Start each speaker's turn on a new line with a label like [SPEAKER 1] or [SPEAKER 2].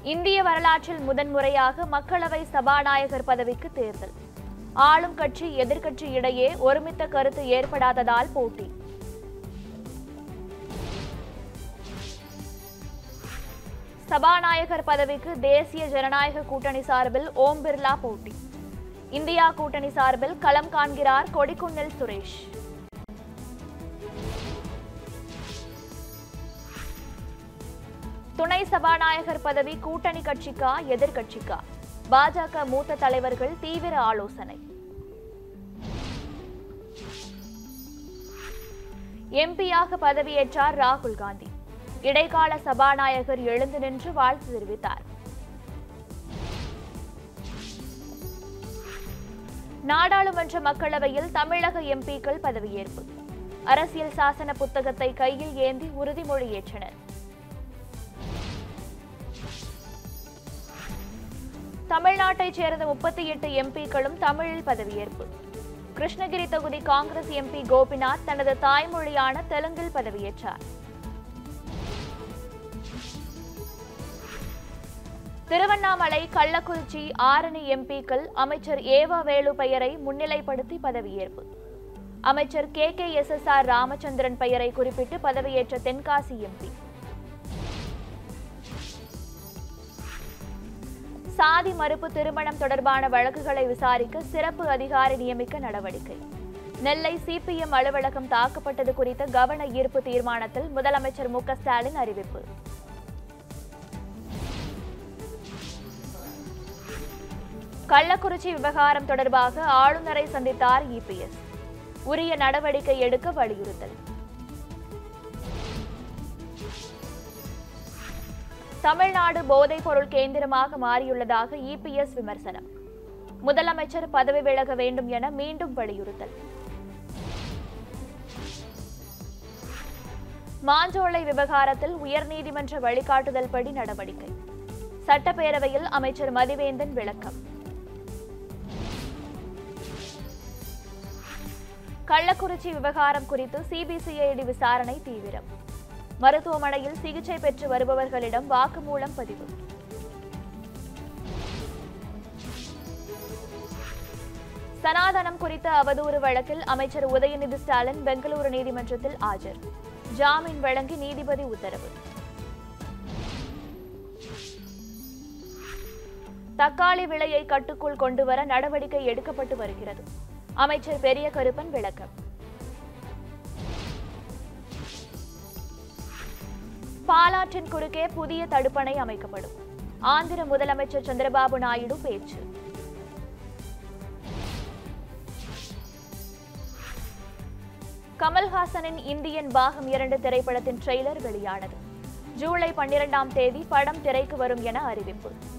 [SPEAKER 1] இந்திய வரலாற்றில் முதன்முறையாக மக்களவை சபாநாயகர் பதவிக்கு தேர்தல் ஆளும் கட்சி எதிர்க்கட்சி இடையே ஒருமித்த கருத்து ஏற்படாததால் போட்டி சபாநாயகர் பதவிக்கு தேசிய ஜனநாயக கூட்டணி சார்பில் ஓம் பிர்லா போட்டி இந்தியா கூட்டணி சார்பில் களம் காண்கிறார் கொடிக்குன்னில் சுரேஷ் துணை சபாநாயகர் பதவி கூட்டணி கட்சிக்கா எதிர்க்கட்சிக்கா பாஜக மூத்த தலைவர்கள் தீவிர ஆலோசனை எம்பியாக பதவியேற்றார் ராகுல் காந்தி இடைக்கால சபாநாயகர் எழுந்து நின்று வாழ்த்து தெரிவித்தார் நாடாளுமன்ற மக்களவையில் தமிழக எம்பிக்கள் பதவியேற்பு அரசியல் சாசன புத்தகத்தை கையில் ஏந்தி உறுதிமொழி ஏற்றனர் தமிழ்நாட்டைச் சேர்ந்த முப்பத்தி எட்டு எம்பிக்களும் தமிழில் பதவியேற்பு கிருஷ்ணகிரி தொகுதி காங்கிரஸ் எம்பி கோபிநாத் தனது தாய்மொழியான தெலுங்கில் பதவியேற்றார் திருவண்ணாமலை கள்ளக்குறிச்சி ஆரணி எம்பிக்கள் அமைச்சர் ஏவா வேலு பெயரை முன்னிலைப்படுத்தி பதவியேற்பு அமைச்சர் K K S S R Ramachandran பெயரை குறிப்பிட்டு பதவியேற்ற தென்காசி எம்பி சாதி மறுப்பு திருமணம் தொடர்பான வழக்குகளை விசாரிக்க சிறப்பு அதிகாரி நியமிக்க நடவடிக்கை நெல்லை சிபிஎம் அலுவலகம் தாக்கப்பட்டது குறித்த கவன ஈர்ப்பு தீர்மானத்தில் முதலமைச்சர் மு க ஸ்டாலின் அறிவிப்பு கள்ளக்குறிச்சி விவகாரம் தொடர்பாக ஆளுநரை சந்தித்தார் இபிஎஸ் உரிய நடவடிக்கை எடுக்க வலியுறுத்தல் தமிழ்நாடு போதைப் பொருள் கேந்திரமாக மாறியுள்ளதாக இபிஎஸ் விமர்சனம் முதலமைச்சர் பதவி விலக வேண்டும் என மீண்டும் வலியுறுத்தல் மாஞ்சோலை விவகாரத்தில் உயர்நீதிமன்ற வழிகாட்டுதல் படி நடவடிக்கை சட்டப்பேரவையில் அமைச்சர் மதிவேந்தன் விளக்கம் கள்ளக்குறிச்சி விவகாரம் குறித்து சிபிசிஐடி விசாரணை தீவிரம் மருத்துவமனையில் சிகிச்சை பெற்று வருபவர்களிடம் வாக்குமூலம் பதிவு சனாதனம் குறித்த அவதூறு வழக்கில் அமைச்சர் உதயநிதி ஸ்டாலின் பெங்களூரு நீதிமன்றத்தில் ஆஜர் ஜாமீன் வழங்கி நீதிபதி உத்தரவு தக்காளி விலையை கட்டுக்குள் கொண்டுவர நடவடிக்கை எடுக்கப்பட்டு வருகிறது அமைச்சர் பெரிய கருப்பன் விளக்கம் பாலாற்றின் குறுக்கே புதிய தடுப்பணை அமைக்கப்படும் ஆந்திர முதலமைச்சர் சந்திரபாபு நாயுடு பேச்சு கமல்ஹாசனின் இந்தியன் பாகம் இரண்டு திரைப்படத்தின் ட்ரெய்லர் வெளியானது ஜூலை பன்னிரெண்டாம் தேதி படம் திரைக்கு வரும் என அறிவிப்பு